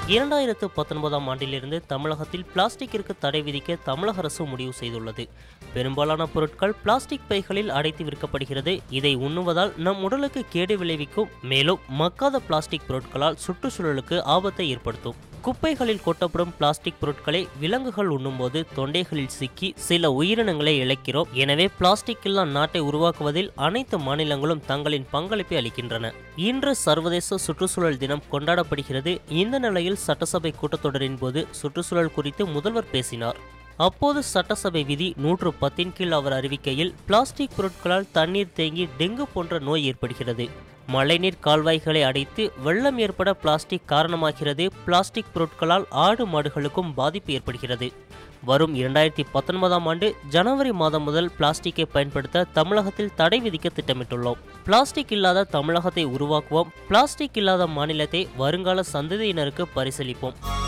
இரண்டாயிரத்து பத்தொன்பதாம் ஆண்டிலிருந்து தமிழகத்தில் பிளாஸ்டிக்கிற்கு தடை விதிக்க தமிழக அரசு முடிவு செய்துள்ளது பெரும்பாலான பொருட்கள் பிளாஸ்டிக் பைகளில் அடைத்து விற்கப்படுகிறது இதை உண்ணுவதால் நம் உடலுக்கு கேடு விளைவிக்கும் மேலும் மக்காத பிளாஸ்டிக் பொருட்களால் சுற்றுச்சூழலுக்கு ஆபத்தை ஏற்படுத்தும் குப்பைகளில் கொட்டப்படும் பிளாஸ்டிக் பொருட்களை விலங்குகள் உண்ணும்போது தொண்டைகளில் சிக்கி சில உயிரினங்களை இழக்கிறோம் எனவே பிளாஸ்டிக் இல்லா நாட்டை உருவாக்குவதில் அனைத்து மாநிலங்களும் தங்களின் பங்களிப்பை அளிக்கின்றன இன்று சர்வதேச சுற்றுச்சூழல் தினம் கொண்டாடப்படுகிறது இந்த நிலையில் சட்டசபை கூட்டத்தொடரின் போது சுற்றுச்சூழல் குறித்து முதல்வர் பேசினார் அப்போது சட்டசபை விதி நூற்று பத்தின் கீழ் அவர் அறிவிக்கையில் பிளாஸ்டிக் பொருட்களால் தண்ணீர் தேங்கி டெங்கு போன்ற நோய் ஏற்படுகிறது மழைநீர் கால்வாய்களை அடைத்து வெள்ளம் ஏற்பட பிளாஸ்டிக் காரணமாகிறது பிளாஸ்டிக் பொருட்களால் ஆடு மாடுகளுக்கும் பாதிப்பு ஏற்படுகிறது வரும் இரண்டாயிரத்தி பத்தொன்பதாம் ஆண்டு ஜனவரி மாதம் முதல் பிளாஸ்டிக்கை பயன்படுத்த தமிழகத்தில் தடை விதிக்க திட்டமிட்டுள்ளோம் பிளாஸ்டிக் இல்லாத தமிழகத்தை உருவாக்குவோம் பிளாஸ்டிக் இல்லாத மாநிலத்தை வருங்கால சந்ததியினருக்கு பரிசீலிப்போம்